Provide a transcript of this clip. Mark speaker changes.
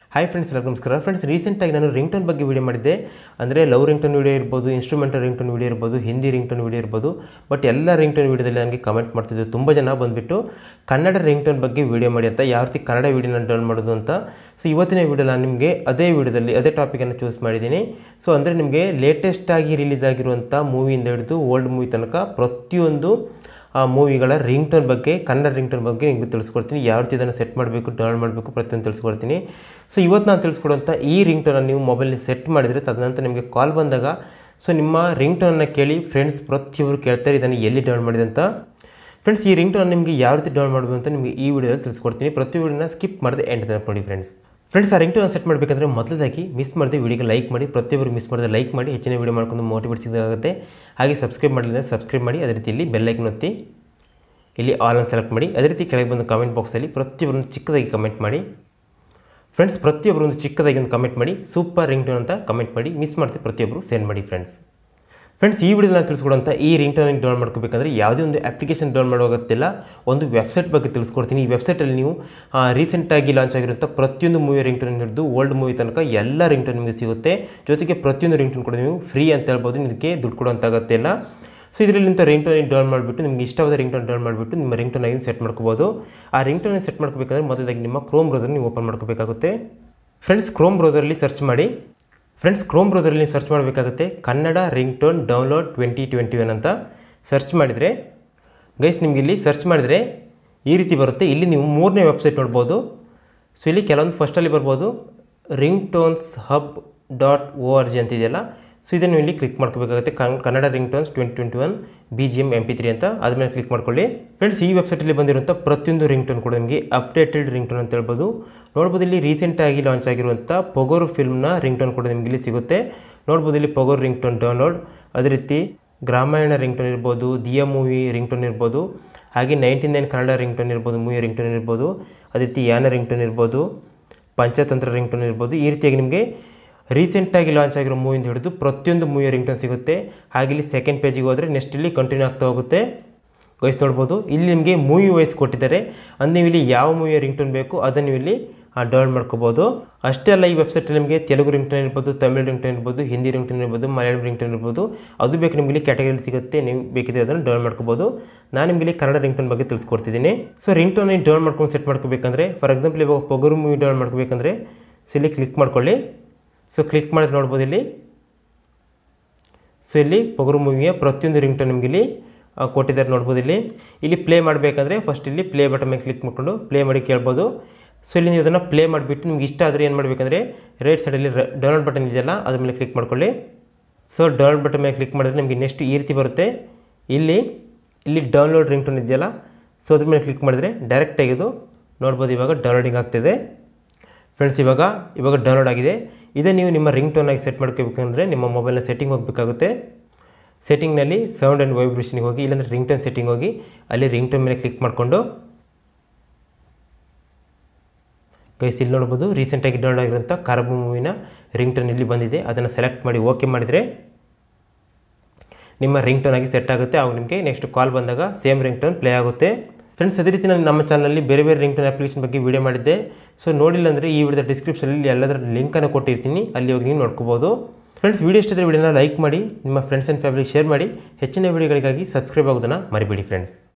Speaker 1: hi friends ಎಲ್ಲರಿಗೂ ನಮಸ್ಕಾರ friends ರೀಸೆಂಟಾಗಿ ನಾನು ರಿಂಗ್ ಟೋನ್ ಬಗ್ಗೆ ವಿಡಿಯೋ ಮಾಡಿದ್ದೆ ಅಂದರೆ ಲವ್ ರಿಂಗ್ ಟೋನ್ ವಿಡಿಯೋ ಇರ್ಬೋದು ಇನ್ಸ್ಟ್ರೂಮೆಂಟಲ್ ರಿಂಗ್ ಟೋನ್ ವಿಡಿಯೋ ಇರ್ಬೋದು ಹಿಂದಿ ರಿಂಗ್ ಟೋನ್ ವಿಡಿಯೋ ಇರ್ಬೋದು ಬಟ್ ಎಲ್ಲ ರಿಂಗ್ ಟೋನ್ ವಿಡಿಯೋದಲ್ಲಿ ನನಗೆ ಕಮೆಂಟ್ ಮಾಡ್ತಿದ್ದೆ ತುಂಬ ಜನ ಬಂದುಬಿಟ್ಟು ಕನ್ನಡ ರಿಂಗ್ ಟೋನ್ ಬಗ್ಗೆ ವಿಡಿಯೋ ಮಾಡಿ ಅಂತ ಯಾವ ರೀತಿ ಕನ್ನಡ ವಿಡಿಯೋನ ಡೌನ್ ಮಾಡೋದು ಅಂತ ಸೊ ಇವತ್ತಿನ ವಿಡಿಯೋ ನಾನು ನಿಮಗೆ ಅದೇ ವಿಡಿಯೋದಲ್ಲಿ ಅದೇ ಟಾಪಿಕನ್ನು ಚೂಸ್ ಮಾಡಿದ್ದೀನಿ ಸೊ ಅಂದರೆ ನಿಮಗೆ ಲೇಟೆಸ್ಟಾಗಿ ರಿಲೀಸ್ ಆಗಿರುವಂಥ ಮೂವಿಯಿಂದ ಹಿಡಿದು ಓಲ್ಡ್ ಮೂವಿ ತನಕ ಪ್ರತಿಯೊಂದು ಆ ಮೂವಿಗಳ ರಿಂಗ್ ಟೋನ್ ಬಗ್ಗೆ ಕನ್ನಡ ರಿಂಗ್ ಟೋನ್ ಬಗ್ಗೆ ನಿಮಗೆ ತಿಳಿಸ್ಕೊಡ್ತೀನಿ ಯಾವ ರೀತಿ ಇದನ್ನು ಸೆಟ್ ಮಾಡಬೇಕು ಡೌನ್ ಮಾಡಬೇಕು ಪ್ರತಿಯೊಂದು ತಿಳಿಸ್ಕೊಡ್ತೀನಿ ಸೊ ಇವತ್ತು ನಾನು ತಿಳಿಸ್ಕೊಡುವಂಥ ಈ ರಿಂಗ್ ಟೋನನ್ನು ನೀವು ಮೊಬೈಲ್ನ ಸೆಟ್ ಮಾಡಿದರೆ ತದನಂತರ ನಿಮಗೆ ಕಾಲ್ ಬಂದಾಗ ಸೊ ನಿಮ್ಮ ರಿಂಗ್ ಟೋನನ್ನು ಕೇಳಿ ಫ್ರೆಂಡ್ಸ್ ಪ್ರತಿಯೊಬ್ಬರು ಕೇಳ್ತಾರೆ ಇದನ್ನು ಎಲ್ಲಿ ಡೌನ್ ಮಾಡಿದೆ ಅಂತ ಫ್ರೆಂಡ್ಸ್ ಈ ರಿಂಗ್ ಟೋನ್ ನಿಮಗೆ ಯಾವ ರೀತಿ ಡೌನ್ ಮಾಡಬೇಕು ಅಂತ ನಿಮಗೆ ಈ ವಿಡಿಯೋದಲ್ಲಿ ತಿಳಿಸ್ಕೊಡ್ತೀನಿ ಪ್ರತಿ ವಿಡಿಯೋನ ಸ್ಕಿಪ್ ಮಾಡದೆ ಎಂಡ್ ತನಕ ನೋಡಿ ಫ್ರೆಂಡ್ಸ್ ಫ್ರೆಂಡ್ಸ್ ಆ ರಿಂಗ್ ಟೋನ್ ಸೆಟ್ ಮಾಡಬೇಕಂದ್ರೆ ಮೊದಲದಾಗಿ ಮಿಸ್ ಮಾಡದೆ ವಿಡಿಯೋಗೆ ಲೈಕ್ ಮಾಡಿ ಪ್ರತಿಯೊಬ್ಬರು ಮಿಸ್ ಮಾಡಿದೆ ಲೈಕ್ ಮಾಡಿ ಹೆಚ್ಚಿನ ವಿಡಿಯೋ ಮಾಡ್ಕೊಂಡು ಮೋಟಿವೇಟ್ ಸಿಗೋಗುತ್ತೆ ಹಾಗೆ ಸಬ್ಸ್ಕ್ರೈಬ್ ಮಾಡಲಿಲ್ಲ ಸಬ್ಸ್ಕ್ರೈಬ್ ಮಾಡಿ ಅದೇ ರೀತಿ ಇಲ್ಲಿ ಬೆಲ್ಲೈಕನ್ ಒತ್ತಿ ಇಲ್ಲಿ ಆಲ್ ಅನ್ನು ಸೆಲೆಕ್ಟ್ ಮಾಡಿ ಅದೇ ರೀತಿ ಕೆಳಗೆ ಬಂದು ಕಮೆಂಟ್ ಬಾಕ್ಸಲ್ಲಿ ಪ್ರತಿಯೊಬ್ಬರನ್ನು ಚಿಕ್ಕದಾಗಿ ಕಮೆಂಟ್ ಮಾಡಿ ಫ್ರೆಂಡ್ಸ್ ಪ್ರತಿಯೊಬ್ಬರು ಒಂದು ಚಿಕ್ಕದಾಗಿ ಒಂದು ಕಮೆಂಟ್ ಮಾಡಿ ಸೂಪರ್ ರಿಂಗ್ ಟೋನ್ ಅಂತ ಕಮೆಂಟ್ ಮಾಡಿ ಮಿಸ್ ಮಾಡ್ತೀವಿ ಪ್ರತಿಯೊಬ್ಬರು ಸೆಂಡ್ ಮಾಡಿ ಫ್ರೆಂಡ್ಸ್ ಫ್ರೆಂಡ್ಸ್ ಈ ವಿಡಿಯೋದಲ್ಲಿ ತಿಳಿಸ್ಕೊಡುವಂಥ ಈ ರಿಂಗ್ ಟೋನ್ ಡೌನ್ ಮಾಡ್ಕೋಬೇಕಂದ್ರೆ ಯಾವುದೇ ಒಂದು ಅಪ್ಲಿಕೇಶನ್ ಡೌನ್ ಮಾಡೋಗೋತ್ತಿಲ್ಲ ಒಂದು ವೆಬ್ಸೈಟ್ ಬಗ್ಗೆ ತಿಳಿಸ್ಕೊಡ್ತೀನಿ ಈ ವೆಬ್ಸೈಟಲ್ಲಿ ನೀವು ರೀಸೆಂಟಾಗಿ ಲಾಂಚ್ ಆಗಿರುವಂಥ ಪ್ರತಿಯೊಂದು ಮೂವಿ ರಿಂಗ್ ಟೋನ್ ಹಿಡಿದು ಓಲ್ಡ್ ಮೂವಿ ತನಕ ಎಲ್ಲ ರಿಂಗ್ ಟೋನ್ ನಿಮಗೆ ಸಿಗುತ್ತೆ ಜೊತೆಗೆ ಪ್ರತಿಯೊಂದು ರಿಂಗ್ ಟೋನ್ ಕೂಡ ನೀವು ಫ್ರೀ ಅಂತ ಹೇಳ್ಬೋದು ಇದಕ್ಕೆ ದುಡ್ಡು ಕೊಡುವಂತಾಗತ್ತೆ ಇಲ್ಲ ಸೊ ಇದರಲ್ಲಿಂತ ರಿಂಗ್ ಟೋನ್ ಡೌನ್ ಮಾಡಿಬಿಟ್ಟು ನಿಮಗೆ ಇಷ್ಟವಾದ ರಿಂಗ್ ಟೋನ್ ಡೌನ್ ಮಾಡಿಬಿಟ್ಟು ನಿಮ್ಮ ರಿಂಗ್ ಟೋನ್ ಆಗಿ ಸೆಟ್ ಮಾಡ್ಕೋಬೋದು ಆ ರಿಂಗ್ ಟೋನ್ ಸೆಟ್ ಮಾಡ್ಕೋಬೇಕಂದ್ರೆ ಮೊದಲಾಗಿ ನಿಮ್ಮ ಕ್ರೋಮ್ ಬ್ರೌಸರ್ ನೀವು ಓಪನ್ ಮಾಡ್ಕೋಬೇಕಾಗುತ್ತೆ ಫ್ರೆಂಡ್ಸ್ ಕ್ರೋಮ್ ಬ್ರೌಸರಲ್ಲಿ ಸರ್ಚ್ ಮಾಡಿ ಫ್ರೆಂಡ್ಸ್ ಕ್ರೋಮ್ ಬ್ರೌಸರಲ್ಲಿ ನೀವು ಸರ್ಚ್ ಮಾಡಬೇಕಾಗುತ್ತೆ Kannada ring tone download twenty twenty one ಅಂತ ಸರ್ಚ್ ಮಾಡಿದರೆ ಗೈಸ್ ನಿಮಗೆ ಇಲ್ಲಿ ಸರ್ಚ್ ಮಾಡಿದರೆ ಈ ರೀತಿ ಬರುತ್ತೆ ಇಲ್ಲಿ ನೀವು ಮೂರನೇ ವೆಬ್ಸೈಟ್ ನೋಡ್ಬೋದು ಸೊ ಇಲ್ಲಿ ಕೆಲವೊಂದು ಫಸ್ಟಲ್ಲಿ ಬರ್ಬೋದು ring tones hub dot O R G ಅಂತಿದೆಯಲ್ಲ ಸೊ ಇದನ್ನು ಇಲ್ಲಿ ಕ್ಲಿಕ್ ಮಾಡ್ಕೋಬೇಕಾಗುತ್ತೆ Kannada ring tones twenty twenty one B G M M P three ಅಂತ ಅದ್ಮೇಲೆ ಕ್ಲಿಕ್ ಮಾಡ್ಕೊಳ್ಳಿ ಫ್ರೆಂಡ್ಸ್ ಈ ವೆಬ್ಸೈಟಲ್ಲಿ ಬಂದಿರುವಂಥ ಪ್ರತಿಯೊಂದು ರಿಂಗ್ ಟೋನ್ ಕೂಡ ನಿಮಗೆ ಅಪ್ಡೇಟೆಡ್ ರಿಂಗ್ ಟೋನ್ ಅಂತ ಹೇಳ್ಬೋದು ನೋಡ್ಬೋದು ಇಲ್ಲಿ ರೀಸೆಂಟಾಗಿ ಲಾಂಚ್ ಆಗಿರುವಂಥ ಪೊಗೋರು ಫಿಲ್ಮ್ನ ರಿಂಗ್ ಟೋನ್ ಕೂಡ ನಿಮಗೆ ಇಲ್ಲಿ ಸಿಗುತ್ತೆ ನೋಡ್ಬೋದು ಇಲ್ಲಿ ಪೊಗೋರು ರಿಂಗ್ ಟೋನ್ ಡೌನ್ಲೋಡ್ ಅದೇ ರೀತಿ ಗ್ರಾಮಾಯಣ ರಿಂಗ್ ಟೋನ್ ಇರ್ಬೋದು ದಿಯಾ ಮೂವಿ ರಿಂಗ್ ಟೋನ್ ಇರ್ಬೋದು ಹಾಗೆ ninety nine Kannada ring tone ಇರ್ಬೋದು ಮೂವಿ ರಿಂಗ್ ಟೋನ್ ಇರ್ಬೋದು ಅದೇ ರೀತಿ ಯಾನ ರಿಂಗ್ ಟೋನ್ ಇರ್ಬೋದು ಪಂಚತಂತ್ರ ರಿಂಗ್ ಟೋನ್ ಇರ್ಬೋದು ಈ ರೀತಿಯಾಗಿ ನಿಮಗೆ ರೀಸೆಂಟಾಗಿ ಲಾಂಚ್ ಆಗಿರೋ ಮೂವಿಯಿಂದ ಹಿಡಿದು ಪ್ರತಿಯೊಂದು ಮೂವಿ ರಿಂಗ್ ಟೋನ್ ಸಿಗುತ್ತೆ ಹಾಗೆ ಇಲ್ಲಿ ಸೆಕೆಂಡ್ ಪೇಜಿಗೆ ಹೋದರೆ ನೆಕ್ಸ್ಟ್ ಇಲ್ಲಿ ಕಂಟಿನ್ಯೂ ಆಗ್ತಾ ಹೋಗುತ್ತೆ ವಯಸ್ಸು ನೋಡ್ಬೋದು ಇಲ್ಲಿ ನಿಮಗೆ ಮೂವಿ ವಯಸ್ಸು ಕೊಟ್ಟಿದ್ದಾರೆ ಅದು ನೀವು ಇಲ್ಲಿ ಯಾವ ಮೂವಿಯ ರಿಂಗ್ ಟೋನ್ ಬೇಕು ಅದನ್ನು ನೀವು ಇಲ್ಲಿ ಡೌನ್ಲೋಡ್ ಮಾಡ್ಕೋಬೋದು ಅಷ್ಟೇ ಅಲ್ಲ ಈ ವೆಬ್ಸೈಟಲ್ಲಿ ನಿಮಗೆ ತೆಲುಗು ರಿಂಗ್ ಟೋನ್ ಇರ್ಬೋದು ತಮಿಳು ರಿಂಗ್ ಟೋನ್ ಇರ್ಬೋದು ಹಿಂದಿ ರಿಂಗ್ ಟೋನ್ ಇರ್ಬೋದು ಮಲಯಾಳಂ ರಿಂಗ್ ಟೋನ್ ಇರ್ಬೋದು ಅದು ಬೇಕು ನಿಮಗೆ ಇಲ್ಲಿ ಕ್ಯಾಟಗರಿ ಸಿಗುತ್ತೆ ನೀವು ಬೇಕಿದೆ ಅದನ್ನು ಡೌನ್ ಮಾಡ್ಕೋಬೋದು ನಾನು ನಿಮಗೆ ಇಲ್ಲಿ ಕನ್ನಡ ರಿಂಗ್ ಟೋನ್ ಬಗ್ಗೆ ತಿಳಿಸ್ಕೊಡ್ತಿದ್ದೀನಿ ಸೊ ರಿಂಗ್ ಟೋನ್ ಡೌನ್ ಮಾಡ್ಕೊಂಡು ಸೆಟ್ ಮಾಡ್ಕೋಬೇಕಂದ್ರೆ ಫಾರ್ ಎಕ್ಸಾಂಪಲ್ ಇವಾಗ ಪೊಗರು ಮೂವಿ ಡೌನ್ ಮಾಡ್ಕೋಬೇಕಂದ್ರೆ ಸೊ ಇಲ್ಲಿ ಕ್ಲಿಕ್ ಮಾಡ್ಕೊಳ್ಳಿ ಸೊ ಕ್ಲಿಕ್ ಮಾಡಿದ್ರೆ ನೋಡ್ಬೋದು ಇಲ್ಲಿ ಸೊ ಇಲ್ಲಿ ಪೊಗರು ಮೂವಿಯ ಪ್ರತಿಯೊಂದು ರಿಂಗ್ ಟೋನ್ ನಿಮಗೆ ಇಲ್ಲಿ ಕೊಟ್ಟಿದ್ದಾರೆ ನೋಡ್ಬೋದು ಇಲ್ಲಿ ಇಲ್ಲಿ ಪ್ಲೇ ಮಾಡಬೇಕಂದ್ರೆ ಫಸ್ಟ್ ಇಲ್ಲಿ ಪ್ಲೇ ಬಟನ್ ಮೇಲೆ ಕ್ಲಿಕ್ ಮಾಡಿಕೊಂಡು ಪ್ಲೇ ಮಾಡಿ ಕೇಳ್ಬೋದು ಸೊ ಇಲ್ಲಿ ನೀವು ಅದನ್ನು ಪ್ಲೇ ಮಾಡಿಬಿಟ್ಟು ನಿಮ್ಗೆ ಇಷ್ಟ ಆದರೆ ಏನು ಮಾಡಬೇಕಂದ್ರೆ ರೈಟ್ ಸೈಡಲ್ಲಿ ಡೌನ್ಲೋಡ್ ಬಟನ್ ಇದೆಯಲ್ಲ ಅದ್ರ ಮೇಲೆ ಕ್ಲಿಕ್ ಮಾಡ್ಕೊಳ್ಳಿ ಸೊ ಡೌನ್ಲೋಡ್ ಬಟನ್ ಮೇಲೆ ಕ್ಲಿಕ್ ಮಾಡಿದ್ರೆ ನಿಮಗೆ ನೆಕ್ಸ್ಟ್ ಈ ರೀತಿ ಬರುತ್ತೆ ಇಲ್ಲಿ ಇಲ್ಲಿ ಡೌನ್ಲೋಡ್ ರಿಂಗ್ ಟೋನ್ ಇದೆಯಲ್ಲ ಸೊ ಅದ್ರ ಮೇಲೆ ಕ್ಲಿಕ್ ಮಾಡಿದರೆ ಡೈರೆಕ್ಟಾಗಿ ಇದು ನೋಡ್ಬೋದು ಇವಾಗ ಡೌನ್ಲೋಡಿಂಗ್ ಆಗ್ತಿದೆ ಫ್ರೆಂಡ್ಸ್ ಇವಾಗ ಇವಾಗ ಡೌನ್ಲೋಡ್ ಆಗಿದೆ ಇದೇ ನೀವು ನಿಮ್ಮ ರಿಂಗ್ ಟೋನಾಗಿ ಸೆಟ್ ಮಾಡ್ಕೋಬೇಕಂದ್ರೆ ನಿಮ್ಮ ಮೊಬೈಲ್ನ ಸೆಟ್ಟಿಂಗ್ ಹೋಗಬೇಕಾಗುತ್ತೆ ಸೆಟ್ಟಿಂಗ್ನಲ್ಲಿ ಸೌಂಡ್ ಆ್ಯಂಡ್ ವೈಬ್ರೇಷನ್ಗೆ ಹೋಗಿ ಇಲ್ಲಾಂದರೆ ರಿಂಗ್ ಟೋನ್ ಸೆಟ್ಟಿಂಗ್ ಹೋಗಿ ಅಲ್ಲಿ ರಿಂಗ್ ಟೋನ್ ಮೇಲೆ ಕ್ಲಿಕ್ ಮಾಡಿಕೊಂಡು ಗೈಸ್ ಇಲ್ಲಿ ನೋಡ್ಬೋದು ರೀಸೆಂಟಾಗಿ ಡೌನ್ಲೋಡ್ ಆಗಿರೋಂಥ ಕಾರ್ಬು ಮೂವಿನ ರಿಂಗ್ ಟೋನ್ ಇಲ್ಲಿ ಬಂದಿದೆ ಅದನ್ನು ಸೆಲೆಕ್ಟ್ ಮಾಡಿ ಓಕೆ ಮಾಡಿದರೆ ನಿಮ್ಮ ರಿಂಗ್ ಟೋನ್ ಆಗಿ ಸೆಟ್ ಆಗುತ್ತೆ ಅವಾಗ ನಿಮಗೆ ನೆಕ್ಸ್ಟ್ ಕಾಲ್ ಬಂದಾಗ ಸೇಮ್ ರಿಂಗ್ ಟೋನ್ ಪ್ಲೇ ಆಗುತ್ತೆ ಫ್ರೆಂಡ್ಸ್ ಅದೇ ರೀತಿ ನಾನು ನಮ್ಮ ಚಾನಲಲ್ಲಿ ಬೇರೆ ಬೇರೆ ರಿಂಗ್ ಟೋನ್ ಅಪ್ಲಿಕೇಶನ್ ಬಗ್ಗೆ ವೀಡಿಯೋ ಮಾಡಿದ್ದೆ ಸೊ ನೋಡಿಲ್ಲ ಅಂದರೆ ಈ ವಿಡಿಯೋದ ಡಿಸ್ಕ್ರಿಪ್ಷನಲ್ಲಿ ಎಲ್ಲದರ ಲಿಂಕನ್ನು ಕೊಟ್ಟಿರ್ತೀನಿ ಅಲ್ಲಿ ಹೋಗಿ ನೀವು ನೋಡ್ಕೋಬೋದು ಫ್ರೆಂಡ್ಸ್ ವೀಡಿಯೋ ಇಷ್ಟದ ವಿಡಿಯೋನ ಲೈಕ್ ಮಾಡಿ ನಿಮ್ಮ ಫ್ರೆಂಡ್ಸ್ ಆ್ಯಂಡ್ ಫ್ಯಾಮಿಲಿ ಶೇರ್ ಮಾಡಿ ಹೆಚ್ಚಿನ ವಿಡಿಯೋಗಳಿಗಾಗಿ ಸಬ್ಸ್ಕ್ರೈಬ್ ಆಗೋದನ್ನು ಮರಿಬೇಡಿ ಫ್ರೆಂಡ್ಸ್